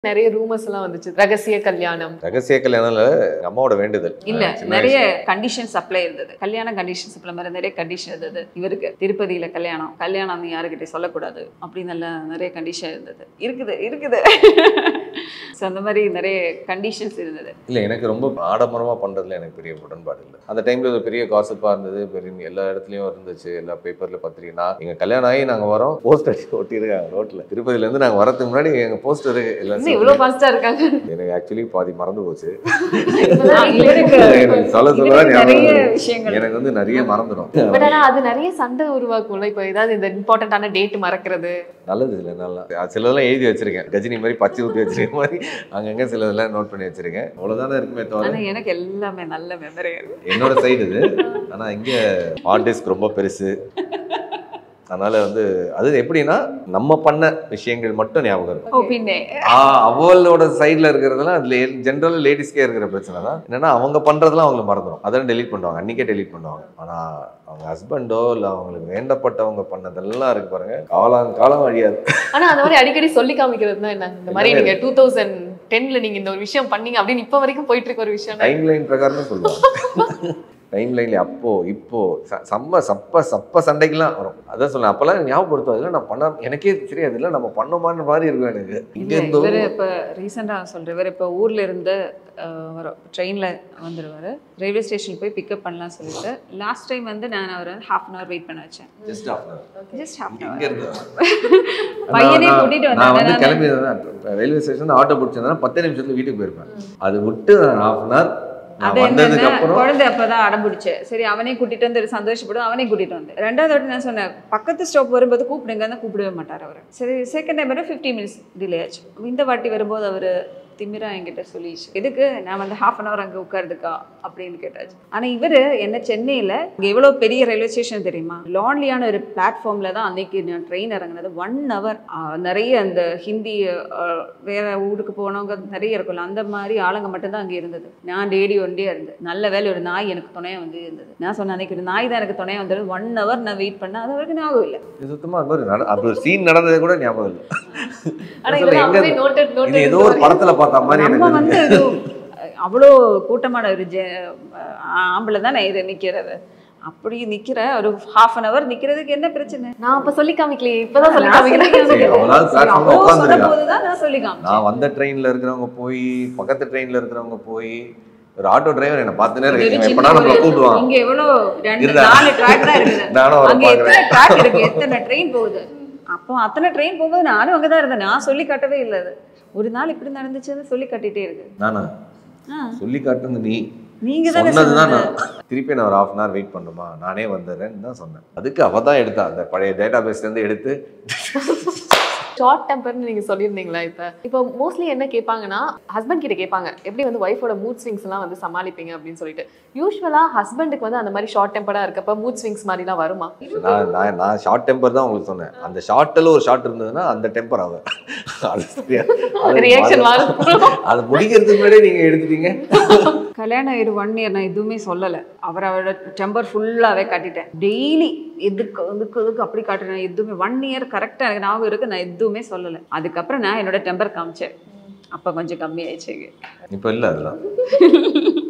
நிறைய ரூமர்ஸ் எல்லாம் வந்துச்சு ரகசிய கல்யாணம் ரகசிய கல்யாணம்ல எங்க அம்மாவோட வேண்டுதல் இல்ல நான் சின்ன நிறைய வயசுல- கண்டிஷன்ஸ் அப்ளை இருந்தது கல்யாண கண்டிஷன்ஸ் அப்ளை மாதிரி நிறைய கண்டிஷன் இருந்தது இவருக்கு திருப்பதியில கல்யாணம் கல்யாணம் நீ யாருக்கிட்ட சொல்லக்கூடாது அப்படின்னு எல்லாம் நிறைய கண்டிஷன் இருந்தது இருக்குது இருக்குது ஸோ அந்த மாதிரி நிறைய கண்டிஷன்ஸ் இருந்தது இல்ல எனக்கு ரொம்ப ஆடம்பரமா பண்றதுல எனக்கு பெரிய உடன்பாடு இல்லை அந்த டைம்ல ஒரு பெரிய காசுப்பா இருந்தது பெரிய எல்லா இடத்துலயும் இருந்துச்சு எல்லா பேப்பர்ல பத்திரிக்கை நான் எங்க கல்யாணம் ஆகி நாங்க வரோம் போஸ்டர் ஒட்டியிருக்காங்க ரோட்ல திருப்பதில இருந்து நாங்க வரதுக்கு முன்னாடி எங்க போஸ்டர் எல்லாம் இன்னும் இவ்வளவு ஃபாஸ்டா இருக்காங்க எனக்கு ஆக்சுவலி பாதி மறந்து போச்சு ஆ, இவருக்கு எனக்கு சொல்ல சொல்ல இவருக்கு ஞாபகம் நிறைய வருது. விஷயங்கள் எனக்கு வந்து நிறைய மறந்துடும் பட் ஆனா அது நிறைய சண்டை உருவாக்கும்ல இப்போ ஏதாவது இந்த இம்பார்ட்டன்டான டேட் மறக்கிறது நல்லது இல்லை நல்லா அது சிலதெல்லாம் எழுதி வச்சிருக்கேன் கஜினி மாதிரி பச்சை ஊற்றி வச்சிருக்க மாதிரி அங்கங்க சிலதெல்லாம் நோட் பண்ணி வச்சிருக்கேன் அவ்வளவுதானே இருக்குமே தவிர ஆனா எனக்கு எல்லாமே நல்ல மெமரி இருக்கு என்னோட சைடு இது ஆனா இங்க ஹார்ட் டிஸ்க் ரொம்ப பெருசு அதனால வந்து அது எப்படின்னா நம்ம பண்ண விஷயங்கள் மட்டும் ஞாபகம் இருக்கும் ஓ பின்னே ஆ, அவளோட சைடுல இருக்கிறதெல்லாம் அதுல ஜென்ரல் லேடிஸ்க்கே இருக்கிற பிரச்சனை தான் என்னன்னா அவங்க பண்றதெல்லாம் அவங்களுக்கு மறந்துடும் அதெல்லாம் டெலீட் பண்ணுவாங்க அன்னைக்கே டெலீட் பண்ணுவாங்க ஆனா அவங்க ஹஸ்பண்டோ இல்ல அவங்களுக்கு வேண்டப்பட்டவங்க பண்ணதெல்லாம் இருக்கு பாருங்க காலம் காலம் அழியாது ஆனா அந்த மாதிரி அடிக்கடி சொல்லி காமிக்கிறது தான் என்ன இந்த மாதிரி நீங்க டூ தௌசண்ட் டென்ல நீங்க இந்த ஒரு விஷயம் பண்ணீங்க அப்படின்னு இப்ப வரைக்கும் போயிட்டு இருக்க ஒரு விஷயம் டைம் லைன் பிரகாரம் தான் சொல்லுவாங்க டைம் லைன்ல அப்போ இப்போ ச- செம்ம சப்ப சப்ப சண்டைக்கெல்லாம் வரும் அதான் சொல்ல அப்பெல்லாம் ஞாபகப்படுத்தும் அதெல்லாம் நான் பண்ண எனக்கே தெரியாது இல்லை நம்ம பண்ணோமான்னு மாதிரி இருக்கும் எனக்கு இங்க இல்ல இருந்தோ இவர் இப்ப ரீசெண்டா சொல்றேன் இவர் இப்ப ஊர்ல இருந்து அஹ், வர ட்ரெயின்ல வந்துருவாரு ரயில்வே ஸ்டேஷன் போய் பிக்கப் பண்ணலாம் சொல்லிட்டு லாஸ்ட் டைம் வந்து நான் அவரை ஹாஃப் அன் ஹவர் வெயிட் பண்ண வச்சேன் ஜஸ்ட் ஜஸ்ட் ஹாஃப் அன் இங்க இருந்து பையனே நான் கூட்டிட்டு நான் வந்தாங்க வந்து கிளம்பி ரயில்வே ஸ்டேஷன் ஆட்டோ பிடிச்சிருந்தா பத்து நிமிஷத்துல வீட்டுக்கு போயிருப்பேன் அது விட்டு ஹாஃப் அன் ஹவர் நான் அது வந்ததுக்கு என்னன்னா அப்புறம் குழந்தை அப்பதான் அடம்பிடிச்சு சரி அவனே கூட்டிட்டு வந்து சந்தோஷப்படும் அவனே கூட்டிட்டு வந்து ரெண்டாவது வாட்டி நான் சொன்னேன் பக்கத்து ஸ்டாப் வரும்போது கூப்பிடுங்க கூப்பிடவே மாட்டார் அவர் சரி செகண்ட் டைம் வரை ஃபிஃப்டி மினிட்ஸ் டிலே ஆச்சு இந்த வாட்டி வரும்போது அவர் திமிரா என்கிட்ட சொல்லிடுச்சு எதுக்கு நான் வந்து ஹாஃப் அன் ஹவர் அங்கே உட்காருதுக்கா அப்படின்னு கேட்டாச்சு ஆனா இவர் என்ன சென்னையில இங்க எவ்வளவு பெரிய ரயில்வே ஸ்டேஷன் தெரியுமா லான்லியான ஒரு பிளாட்ஃபார்ம்ல தான் அன்னைக்கு நான் ட்ரெயின் இறங்குனது ஒன் ஹவர் நிறைய அந்த ஹிந்தி அஹ், வேற ஊருக்கு போனவங்க நிறைய இருக்கும்ல அந்த மாதிரி ஆளுங்க மட்டும்தான் அங்கே இருந்தது நான் டேடி ஒண்டியே இருந்தது நல்ல வேலை ஒரு நாய் எனக்கு துணையா வந்து இருந்தது நான் சொன்னேன் அன்னைக்கு ஒரு நாய் தான் எனக்கு துணையா வந்தது ஒன் ஹவர் நான் வெயிட் பண்ணேன் அது வரைக்கும் ஞாபகம் இல்லை இது சுத்தமா அது மாதிரி நட அப்படி ஒரு சீன் நடந்தது கூட ஞாபகம் இல்லை ஆனா சொல்ல, இதெல்லாம் எங்க அப்பவே noted- noted இது ஏதோ ஒரு இந்த படத்துல பார்த்த மாதிரி நம்ம எனக்கு வந்து இருக்கு. இது அவ்வளோ கூட்டமான ஒரு ஜெ ஆம்பளை தானே இது நிக்கிறது அப்படி நிக்கிற ஒரு ஹாஃப் அன் ஹவர் நிக்கிறதுக்கு என்ன பிரச்சனை நான் அப்ப சொல்லி காமிக்கலையே இப்பதான் சொல்லி நான் சொல்லி காமிக்கிறேன் சரி, அவளாவது சரி, platform ல அவ்வளோ உட்கார்ந்திருக்கா. சொன்னபோதுதான் நான் சொல்லி காமிச்சேன். நான் வந்த ட்ரெயின்ல இருக்கிறவங்க போய் பக்கத்து ட்ரெயின்ல இருக்கிறவங்க போய் ஒரு ஆட்டோ டிரைவர் என்ன பார்த்துனே ஒரு இருக்கு சின்ன எப்படா நம்மள ஒரு- கூப்பிடுவான் இங்க எவ்வளோ ரெண்டு இருந்தா. நாலு ட்ராக் தான் இருக்குது நானும் அவரை அங்க எத்தனை பார்க்குறேன் ட்ராக் இருக்கு எத்தனை ட்ரெயின் போகுது அப்போ அத்தனை ட்ரெயின் போகும்போது நானும் அங்கதான் இருந்தேன் நான் சொல்லி காட்டவே இல்லை அது ஒரு நாள் இப்படி நடந்துச்சுன்னு சொல்லி காட்டிட்டே இருக்கு நானா ஆ, சொல்லி காட்டுனது நீ நீங்க தானே சொன்னதுதான் சொன்னது. நான் திருப்பி நான் ஒரு ஹாஃப் அன் ஹவர் வெயிட் பண்ணுமா நானே வந்துடுறேன்னு தான் சொன்னேன் அதுக்கு அவ தான் எடுத்தா அந்த பழைய டேட்டா பேஸ்ல இருந்து எடுத்து ஷார்ட் டெம்பர்னு நீங்க சொல்லியிருந்தீங்களா இப்ப இப்போ மோஸ்ட்லி என்ன கேட்பாங்கன்னா ஹஸ்பண்ட் கிட்ட கேட்பாங்க எப்படி வந்து ஒய்ஃபோட மூட் ஸ்விங்ஸ் எல்லாம் வந்து சமாளிப்பீங்க அப்படின்னு சொல்லிட்டு யூஸ்வலா ஹஸ்பண்டுக்கு வந்து அந்த மாதிரி ஷார்ட் டெம்பரா இருக்கப்ப மூட் ஸ்விங்ஸ் மாதிரிலாம் வருமா நான் நான் நான் ஷார்ட் டெம்பர் தான் உங்களுக்கு சொன்னேன் அந்த ஷார்ட்டில் ஒரு ஷார்ட் இருந்ததுன்னா அந்த டெம்பர் அவ அது சரியா? அது ரியாக்ஷன் அது- மாறும் அது முடிக்கிறதுக்கு முன்னாடியே நீங்க எடுத்துட்டீங்க கல்யாணம் ஆயிரு ஒன் இயர் நான் எதுவுமே சொல்லலை அவர் அவரோட டெம்பர் ஃபுல்லாகவே காட்டிட்டேன் டெய்லி எதுக்கு எதுக்கு எதுக்கு அப்படி காட்டுறேன் எதுவுமே ஒன் இயர் கரெக்டாக எனக்கு ஞாபகம் இருக்கு நான் எதுவுமே சொல்லலை அதுக்கப்புறம் நான் என்னோட டெம்பர் காமிச்சேன் அப்போ கொஞ்சம் கம்மியாயிடுச்சு இப்போ இல்லை அதெல்லாம்